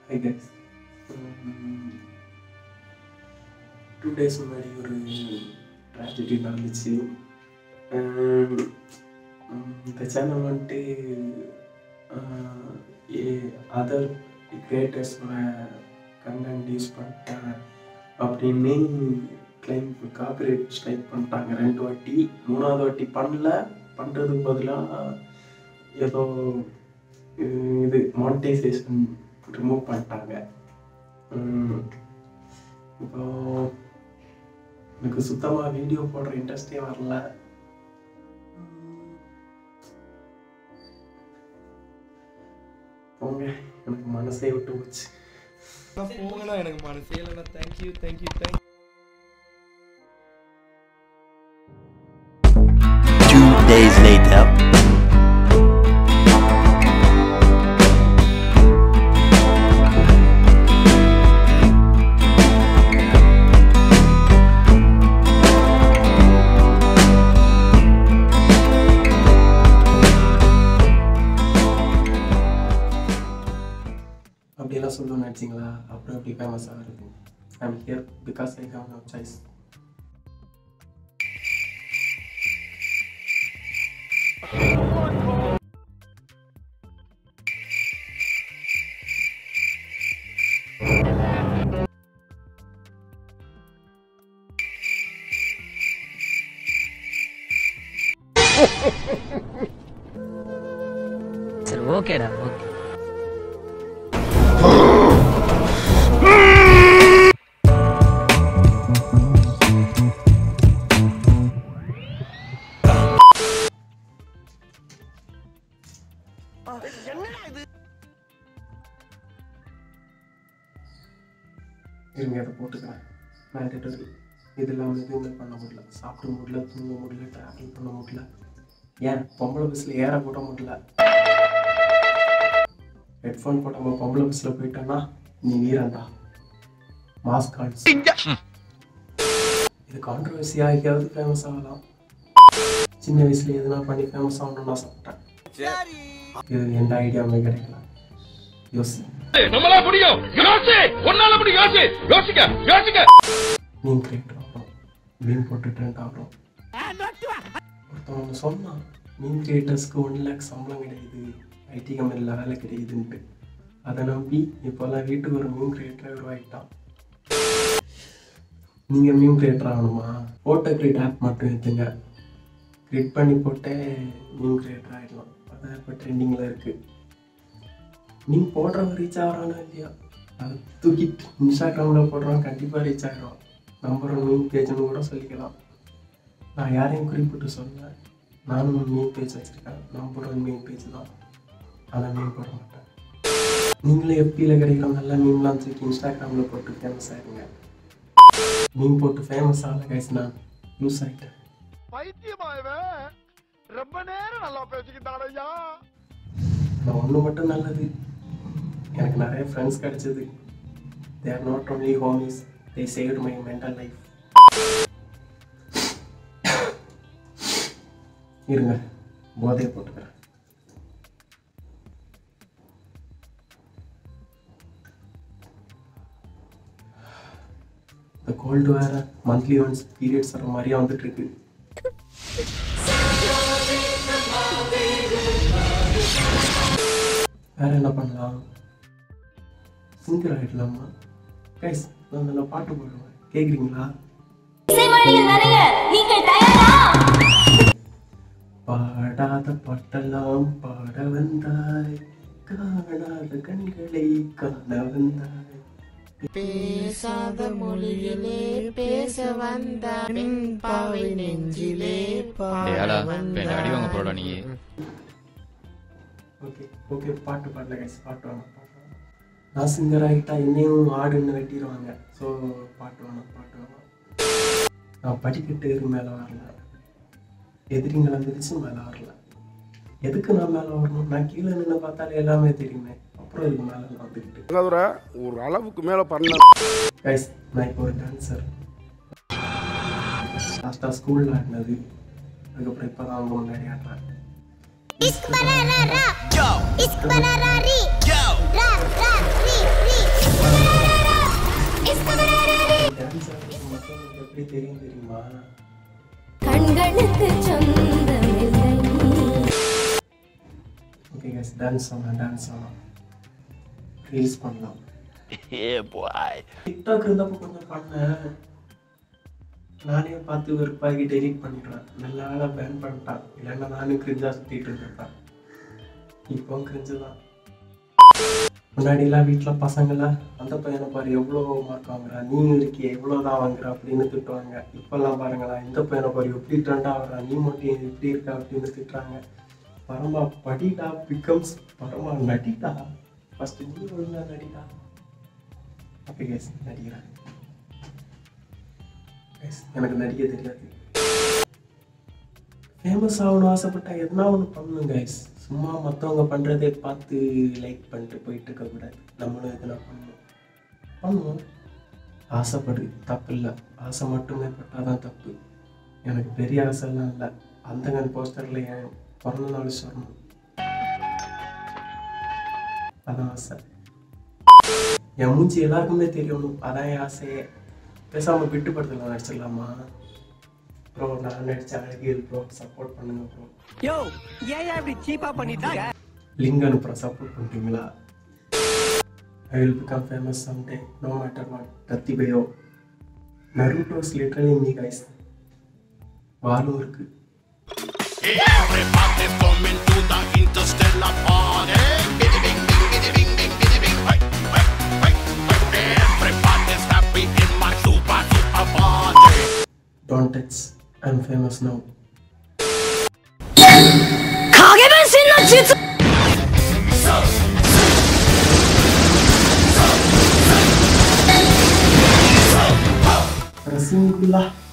Hi guys two days முன்னாடி ஒரு tragedy நடந்துச்சு உம், உம், இந்த சேனல் வந்துட்டு அதர் கிரியேட்டர்ஸோட கண்டென்ட் யூஸ் பண்ணிட்டாங்க அப்படின்னு கிளைம் காப்பிரைட் ஸ்ட்ரைக் பண்ணிட்டாங்க ரெண்டு வாட்டி மூணாவது வாட்டி பண்ணல பண்ணுறதுக்கு பதிலாக ஏதோ உம், இது மானிட்டைசேஷன் ரிமூவ் பண்ணிட்டாங்க உம், இப்போ எனக்கு சுத்தமாக வீடியோ போடுற இன்ட்ரெஸ்டே வரல உம், போங்க எனக்கு மனசே விட்டு போச்சு போங்கண்ணா எனக்கு மனசே இல்லைண்ணா thank you thank you thank you Two days later. அப்படியெல்லாம் சொல்லணும்னு நினச்சிங்களா அப்புறம் அப்படி ஃபேமஸ் ஆகிறது I'm here because I have no choice சரி ஓகேடா ஓகே இருங்க அதை போட்டுக்கிறேன் மேண்டேட்டரி இது இல்லாமல் எதுவுமே பண்ண முடியல சாப்பிட முடியல தூங்க முடியல ட்ராவல் பண்ண முடியல ஏன் பொம்பளை பஸ்ஸில் ஏற கூட முடியல ஹெட்ஃபோன் போட்டாமல் பொம்பளை பஸ்ஸில் போயிட்டோன்னா நீ வீரன்டா மாஸ் கால்ஸ் இது கான்ட்ரவர்சி ஆகியாவது ஃபேமஸ் ஆகலாம் சின்ன வயசுல எதுனா பண்ணி ஃபேமஸ் ஆகணும்னு நான் சாப்பிட்டேன் இது எந்த ஐடியாவுமே கிடைக்கல யோசி நம்மளா முடியும் யோசி உன்னால முடியும் யோசி யோசிக்க யோசிக்க மீன் கிரியேட்டர் ஆகிறோம் மீன் போட்டு ட்ரெண்ட் ஆகிறோம் ஒருத்தவங்க சொன்னான் மீன் கிரியேட்டர்ஸ்க்கு ஒன் லேக் சம்பளம் கிடைக்குது ஐடி கம்பெனியில் வேலை கிடைக்குதுன்ட்டு அதை நம்பி இப்போல்லாம் வீட்டுக்கு ஒரு மீன் கிரியேட்டர் உருவாகிட்டான் நீங்கள் மீன் கிரியேட்டர் ஆகணுமா ஃபோட்டோ கிரியேட் ஆப் மட்டும் எடுத்துங்க கிரியேட் பண்ணி போட்டே மீன் கிரியேட்டர் ஆகிடலாம் அதான் இப்போ ட்ரெண்டிங்கில் இருக்குது நீ போடுறவங்க ரீச் ஆகிறானோ இல்லையா அதை தூக்கிட்டு இன்ஸ்டாகிராமில் போடுறவன் கண்டிப்பாக ரீச் ஆகிடும் நம்பர் ஒன் மீன் பேஜ்னு கூட சொல்லிக்கலாம் நான் யாரையும் குறிப்பிட்டு சொல்லல நானும் மீன் பேஜ் வச்சுருக்கேன் நம்பர் ஒன் மீன் பேஜ் தான் ஆனால் மீன் போட மாட்டேன் நீங்களும் எஃபியில் கிடைக்கிற நல்ல மீன்லாம் தூக்கி இன்ஸ்டாகிராமில் போட்டு ஃபேமஸ் ஆகிடுங்க மீன் போட்டு ஃபேமஸ் ஆகல கைஸ் நான் யூஸ் ஆகிட்டேன் பைத்தியமாயவன் ரொம்ப நேரம் நல்லா பேசிக்கிட்டான் ஐயா நான் ஒன்று மட்டும் நல்லது எனக்கு நிறைய ஃப்ரெண்ட்ஸ் கிடைச்சது they are not only homies they saved my mental life இருங்க போதையை போட்டுக்கிறேன் இந்த கோல்டு வேற மந்த்லி ஒன்ஸ் பீரியட்ஸ் வர மாதிரியே வந்துட்டு இருக்கு வேற என்ன பண்ணலாம் சிங்கர் ஆகிடலாமா கைஸ் நான் நல்லா பாட்டு பாடுவேன் கேட்குறீங்களா இசைமணியில் நிறைய நீங்கள் தயாரா பாடாத பாட்டெல்லாம் பாட வந்தாய் காணாத கண்களை காண வந்தாய் பேசாத மொழியிலே பேச வந்த பின் பாவை நெஞ்சிலே ஏடா என்ன அடி வாங்க போறடா நீ ஓகே ஓகே பாட்டு பாடல கைஸ் பாட்டு வேணாம் பாட்டு வேணாம் நான் சிங்கர் ஆகிட்டா என்னையும் ஆடுன்னு வெட்டிடுவாங்க ஸோ பாட்டு வேணாம் பாட்டு வேணாம் நான் படிக்கட்டு ஏறி மேலே வரல எதிரிங்களை மிதிச்சு மேலே வரல எதுக்கு நான் மேலே வரணும் நான் கீழே நின்று பார்த்தாலே எல்லாமே தெரியுமே அப்புறம் இதுக்கு மேலே நான் வந்துக்கிட்டு ஒரு அளவுக்கு மேல பண்ண கைஸ் நான் இப்போ ஒரு டான்சர் லாஸ்ட்டாக ஸ்கூலில் ஆடினது அதுக்கப்புறம் இப்போ தான் அவங்க முன்னாடி ஆடுறேன் இஸ்க் பனா ரா ரா இஸ்க் பனா ரா ரீ ரா ரா ரீ ரீ டான்ஸ் ஆடுறது மற்றவங்களுக்கு எப்படி தெரியும் தெரியுமா கண்களுக்கு சொந்தமில்லை ஓகே கேஸ் டான்ஸ் ஆகலாம் டான்ஸ் ஆகலாம் ரீல்ஸ் பண்ணலாம் Yeah, boy. டிக்டாக் இருந்தப்போ கொஞ்சம் பண்ணேன் நானே பார்த்து வெறுப்பாகி டெலீட் பண்ணிடுவேன் நல்ல ஆளாக பேன் பண்ணிட்டான் இல்லைன்னா நானும் கிரிஞ்சா சுற்றிட்டு இருந்திருப்பேன் இப்போ கிரிஞ்சு தான் முன்னாடிலாம் வீட்டில் பசங்களாம் அந்த பையனை பாரு எவ்வளோ மார்க் வாங்குறா நீ இருக்கிய எவ்வளோ தான் வாங்குற அப்படின்னு திட்டுவாங்க இப்போல்லாம் பாருங்களா இந்த பையனை பாரு எப்படி ட்ரெண்ட் ஆகுறா நீ மட்டும் எப்படி இருக்க அப்படின்னு திட்டுறாங்க பரமா படிடா பிகம்ஸ் பரமா நடிடா ஃபர்ஸ்ட் நீ ஒழுங்கா நடிடா அப்போ கேஸ் நடிக்கிறேன் Guys, எனக்கு நடிக்க தெரியாது ஃபேமஸ் ஆகணும் ஆசைப்பட்டா எதுனா ஒன்று பண்ணணும் கைஸ் சும்மா மற்றவங்க பண்ணுறதே பார்த்து லைக் பண்ணிட்டு போயிட்டு இருக்கக்கூடாது நம்மளும் எதுனா பண்ணணும் பண்ணுவோம் ஆசைப்படு தப்பு இல்லை ஆசை மட்டுமே பட்டாதான் தப்பு எனக்கு பெரிய ஆசைலாம் இல்லை அந்தகன் போஸ்டரில் என் பிறந்த நாள் சொல்லணும் அதான் ஆசை என் மூஞ்சி எல்லாருக்குமே தெரியணும் அதான் என் ஆசையே பேசாமல் விட்டு படத்தில் நடிச்சிடலாமா ப்ரோ நான் நடிச்ச அழகியல் ப்ரோ சப்போர்ட் பண்ணுங்க ப்ரோ யோ ஏன் இப்படி சீப்பா பண்ணிட்டு இருக்க லிங்க் அனுப்புகிறேன் சப்போர்ட் பண்ணுறீங்களா I will become famous someday no matter what கத்தி bio Narutos literally me guys வாலும் இருக்கு Everybody's coming to the interstellar party. Biddy bing bing biddy bing bing biddy bing. Hey, hey, hey, hey. Everybody's happy in my super super party. Don't touch I am famous now 影分身の術 ரசிங்குல்லா